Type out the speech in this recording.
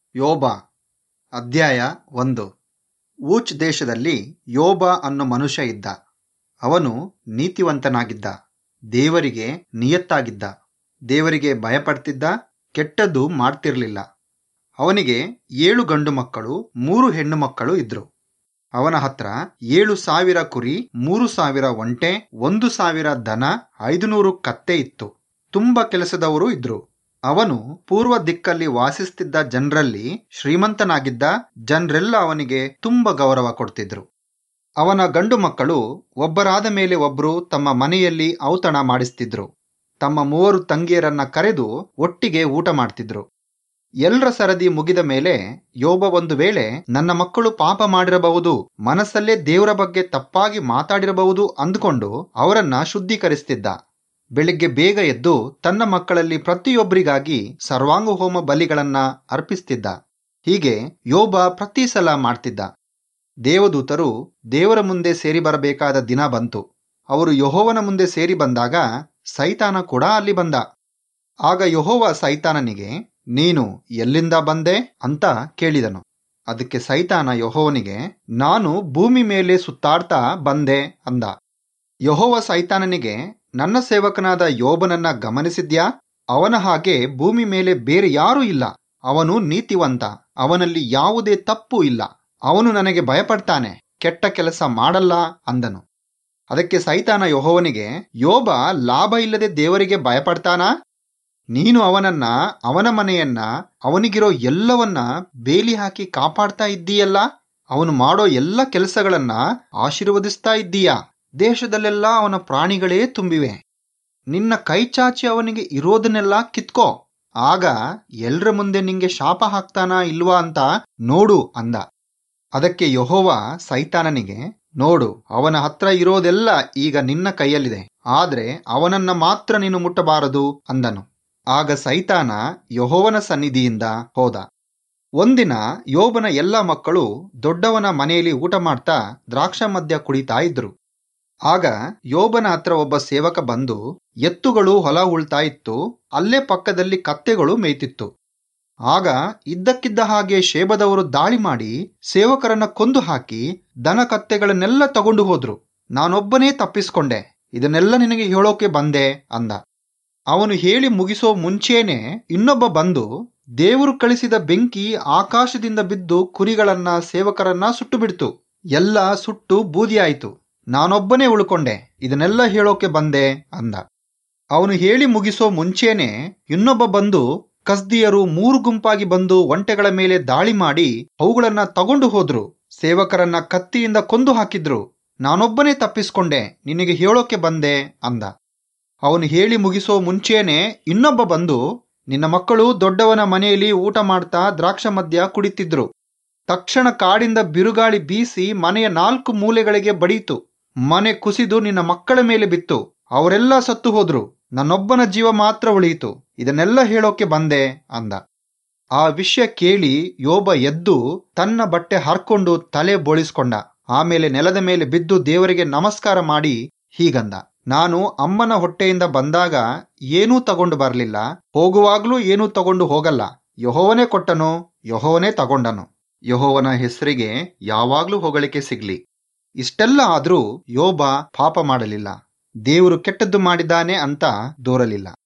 ಯೋಬ ಅಧ್ಯಾಯ ಒಂದು ಊಚ್ ದೇಶದಲ್ಲಿ ಯೋಬ ಅನ್ನೋ ಮನುಷ್ಯ ಇದ್ದ ಅವನು ನೀತಿವಂತನಾಗಿದ್ದ ದೇವರಿಗೆ ನಿಯತ್ತಾಗಿದ್ದ ದೇವರಿಗೆ ಭಯಪಡ್ತಿದ್ದ ಕೆಟ್ಟದ್ದು ಮಾಡ್ತಿರ್ಲಿಲ್ಲ ಅವನಿಗೆ ಏಳು ಗಂಡು ಮಕ್ಕಳು ಮೂರು ಹೆಣ್ಣು ಮಕ್ಕಳು ಇದ್ರು ಅವನ ಹತ್ರ ಏಳು ಸಾವಿರ ಕುರಿ ಮೂರು ಸಾವಿರ ಒಂಟೆ ಒಂದು ಸಾವಿರ ದನ ಐದುನೂರು ಕತ್ತೆ ಇತ್ತು ತುಂಬ ಕೆಲಸದವರು ಇದ್ರು ಅವನು ಪೂರ್ವ ದಿಕ್ಕಲ್ಲಿ ವಾಸಿಸ್ತಿದ್ದ ಜನರಲ್ಲಿ ಶ್ರೀಮಂತನಾಗಿದ್ದ ಜನರೆಲ್ಲ ಅವನಿಗೆ ತುಂಬ ಗೌರವ ಕೊಡ್ತಿದ್ರು ಅವನ ಗಂಡು ಮಕ್ಕಳು ಒಬ್ಬರಾದ ಮೇಲೆ ಒಬ್ರು ತಮ್ಮ ಮನೆಯಲ್ಲಿ ಔತಣ ಮಾಡಿಸ್ತಿದ್ರು ತಮ್ಮ ಮೂವರು ತಂಗಿಯರನ್ನ ಕರೆದು ಒಟ್ಟಿಗೆ ಊಟ ಮಾಡ್ತಿದ್ರು ಎಲ್ರ ಸರದಿ ಮುಗಿದ ಮೇಲೆ ಯೋಬ ಒಂದು ವೇಳೆ ನನ್ನ ಮಕ್ಕಳು ಪಾಪ ಮಾಡಿರಬಹುದು ಮನಸ್ಸಲ್ಲೇ ದೇವರ ಬಗ್ಗೆ ತಪ್ಪಾಗಿ ಮಾತಾಡಿರಬಹುದು ಅಂದುಕೊಂಡು ಅವರನ್ನ ಶುದ್ಧೀಕರಿಸ್ತಿದ್ದ ಬೆಳಿಗ್ಗೆ ಬೇಗ ಎದ್ದು ತನ್ನ ಮಕ್ಕಳಲ್ಲಿ ಪ್ರತಿಯೊಬ್ಬರಿಗಾಗಿ ಸರ್ವಾಂಗ ಹೋಮ ಬಲಿಗಳನ್ನ ಅರ್ಪಿಸ್ತಿದ್ದ ಹೀಗೆ ಯೋಬ ಪ್ರತಿ ಸಲ ಮಾಡ್ತಿದ್ದ ದೇವದೂತರು ದೇವರ ಮುಂದೆ ಸೇರಿ ಬರಬೇಕಾದ ದಿನ ಬಂತು ಅವರು ಯಹೋವನ ಮುಂದೆ ಸೇರಿ ಬಂದಾಗ ಸೈತಾನ ಕೂಡ ಅಲ್ಲಿ ಬಂದ ಆಗ ಯಹೋವ ಸೈತಾನನಿಗೆ ನೀನು ಎಲ್ಲಿಂದ ಬಂದೆ ಅಂತ ಕೇಳಿದನು ಅದಕ್ಕೆ ಸೈತಾನ ಯಹೋವನಿಗೆ ನಾನು ಭೂಮಿ ಮೇಲೆ ಸುತ್ತಾಡ್ತಾ ಬಂದೆ ಅಂದ ಯಹೋವ ಸೈತಾನನಿಗೆ ನನ್ನ ಸೇವಕನಾದ ಯೋಬನನ್ನ ಗಮನಿಸಿದ್ಯಾ ಅವನ ಹಾಗೆ ಭೂಮಿ ಮೇಲೆ ಬೇರೆ ಯಾರೂ ಇಲ್ಲ ಅವನು ನೀತಿವಂತ ಅವನಲ್ಲಿ ಯಾವುದೇ ತಪ್ಪು ಇಲ್ಲ ಅವನು ನನಗೆ ಭಯಪಡ್ತಾನೆ ಕೆಟ್ಟ ಕೆಲಸ ಮಾಡಲ್ಲ ಅಂದನು ಅದಕ್ಕೆ ಸೈತಾನ ಯಹೋವನಿಗೆ ಯೋಬ ಲಾಭ ಇಲ್ಲದೆ ದೇವರಿಗೆ ಭಯಪಡ್ತಾನಾ ನೀನು ಅವನನ್ನ ಅವನ ಮನೆಯನ್ನ ಅವನಿಗಿರೋ ಎಲ್ಲವನ್ನ ಬೇಲಿ ಹಾಕಿ ಕಾಪಾಡ್ತಾ ಇದ್ದೀಯಲ್ಲ ಅವನು ಮಾಡೋ ಎಲ್ಲ ಕೆಲಸಗಳನ್ನ ಆಶೀರ್ವದಿಸ್ತಾ ಇದ್ದೀಯಾ ದೇಶದಲ್ಲೆಲ್ಲ ಅವನ ಪ್ರಾಣಿಗಳೇ ತುಂಬಿವೆ ನಿನ್ನ ಕೈ ಚಾಚಿ ಅವನಿಗೆ ಇರೋದನ್ನೆಲ್ಲ ಕಿತ್ಕೋ ಆಗ ಎಲ್ರ ಮುಂದೆ ನಿಂಗೆ ಶಾಪ ಹಾಕ್ತಾನಾ ಇಲ್ವಾ ಅಂತ ನೋಡು ಅಂದ ಅದಕ್ಕೆ ಯಹೋವ ಸೈತಾನನಿಗೆ ನೋಡು ಅವನ ಹತ್ರ ಇರೋದೆಲ್ಲ ಈಗ ನಿನ್ನ ಕೈಯಲ್ಲಿದೆ ಆದ್ರೆ ಅವನನ್ನ ಮಾತ್ರ ನೀನು ಮುಟ್ಟಬಾರದು ಅಂದನು ಆಗ ಸೈತಾನ ಯಹೋವನ ಸನ್ನಿಧಿಯಿಂದ ಹೋದ ಒಂದಿನ ಯೋಬನ ಎಲ್ಲ ಮಕ್ಕಳು ದೊಡ್ಡವನ ಮನೆಯಲ್ಲಿ ಊಟ ಮಾಡ್ತಾ ದ್ರಾಕ್ಷ ಮದ್ಯ ಕುಡಿತಾ ಇದ್ರು ಆಗ ಯೋಬನ ಹತ್ರ ಒಬ್ಬ ಸೇವಕ ಬಂದು ಎತ್ತುಗಳು ಹೊಲ ಉಳ್ತಾ ಇತ್ತು ಅಲ್ಲೇ ಪಕ್ಕದಲ್ಲಿ ಕತ್ತೆಗಳು ಮೇಯ್ತಿತ್ತು ಆಗ ಇದ್ದಕ್ಕಿದ್ದ ಹಾಗೆ ಶೇಬದವರು ದಾಳಿ ಮಾಡಿ ಸೇವಕರನ್ನ ಕೊಂದು ಹಾಕಿ ದನ ಕತ್ತೆಗಳನ್ನೆಲ್ಲ ತಗೊಂಡು ಹೋದ್ರು ನಾನೊಬ್ಬನೇ ತಪ್ಪಿಸ್ಕೊಂಡೆ ಇದನ್ನೆಲ್ಲ ನಿನಗೆ ಹೇಳೋಕೆ ಬಂದೆ ಅಂದ ಅವನು ಹೇಳಿ ಮುಗಿಸೋ ಮುಂಚೆನೆ ಇನ್ನೊಬ್ಬ ಬಂದು ದೇವರು ಕಳಿಸಿದ ಬೆಂಕಿ ಆಕಾಶದಿಂದ ಬಿದ್ದು ಕುರಿಗಳನ್ನ ಸೇವಕರನ್ನ ಸುಟ್ಟು ಬಿಡ್ತು ಎಲ್ಲ ಸುಟ್ಟು ಬೂದಿಯಾಯಿತು ನಾನೊಬ್ಬನೇ ಉಳ್ಕೊಂಡೆ ಇದನ್ನೆಲ್ಲ ಹೇಳೋಕೆ ಬಂದೆ ಅಂದ ಅವನು ಹೇಳಿ ಮುಗಿಸೋ ಮುಂಚೆನೆ ಇನ್ನೊಬ್ಬ ಬಂದು ಕಸ್ದಿಯರು ಮೂರು ಗುಂಪಾಗಿ ಬಂದು ಒಂಟೆಗಳ ಮೇಲೆ ದಾಳಿ ಮಾಡಿ ಅವುಗಳನ್ನ ತಗೊಂಡು ಹೋದ್ರು ಸೇವಕರನ್ನ ಕತ್ತಿಯಿಂದ ಕೊಂದು ಹಾಕಿದ್ರು ನಾನೊಬ್ಬನೇ ತಪ್ಪಿಸ್ಕೊಂಡೆ ನಿನಗೆ ಹೇಳೋಕೆ ಬಂದೆ ಅಂದ ಅವನು ಹೇಳಿ ಮುಗಿಸೋ ಮುಂಚೆನೆ ಇನ್ನೊಬ್ಬ ಬಂದು ನಿನ್ನ ಮಕ್ಕಳು ದೊಡ್ಡವನ ಮನೆಯಲ್ಲಿ ಊಟ ಮಾಡ್ತಾ ದ್ರಾಕ್ಷ ಮದ್ಯ ಕುಡಿತಿದ್ರು ತಕ್ಷಣ ಕಾಡಿಂದ ಬಿರುಗಾಳಿ ಬೀಸಿ ಮನೆಯ ನಾಲ್ಕು ಮೂಲೆಗಳಿಗೆ ಬಡೀತು ಮನೆ ಕುಸಿದು ನಿನ್ನ ಮಕ್ಕಳ ಮೇಲೆ ಬಿತ್ತು ಅವರೆಲ್ಲ ಸತ್ತು ಹೋದ್ರು ನನ್ನೊಬ್ಬನ ಜೀವ ಮಾತ್ರ ಉಳಿಯಿತು ಇದನ್ನೆಲ್ಲ ಹೇಳೋಕೆ ಬಂದೆ ಅಂದ ಆ ವಿಷಯ ಕೇಳಿ ಯೋಬ ಎದ್ದು ತನ್ನ ಬಟ್ಟೆ ಹರ್ಕೊಂಡು ತಲೆ ಬೋಳಿಸ್ಕೊಂಡ ಆಮೇಲೆ ನೆಲದ ಮೇಲೆ ಬಿದ್ದು ದೇವರಿಗೆ ನಮಸ್ಕಾರ ಮಾಡಿ ಹೀಗಂದ ನಾನು ಅಮ್ಮನ ಹೊಟ್ಟೆಯಿಂದ ಬಂದಾಗ ಏನೂ ತಗೊಂಡು ಬರಲಿಲ್ಲ ಹೋಗುವಾಗ್ಲೂ ಏನೂ ತಗೊಂಡು ಹೋಗಲ್ಲ ಯಹೋವನೇ ಕೊಟ್ಟನು ಯಹೋವನೇ ತಗೊಂಡನು ಯಹೋವನ ಹೆಸರಿಗೆ ಯಾವಾಗ್ಲೂ ಹೊಗಳಿಕೆ ಸಿಗ್ಲಿ ಇಷ್ಟೆಲ್ಲ ಆದ್ರೂ ಯೋಬ ಪಾಪ ಮಾಡಲಿಲ್ಲ ದೇವರು ಕೆಟ್ಟದ್ದು ಮಾಡಿದ್ದಾನೆ ಅಂತ ದೂರಲಿಲ್ಲ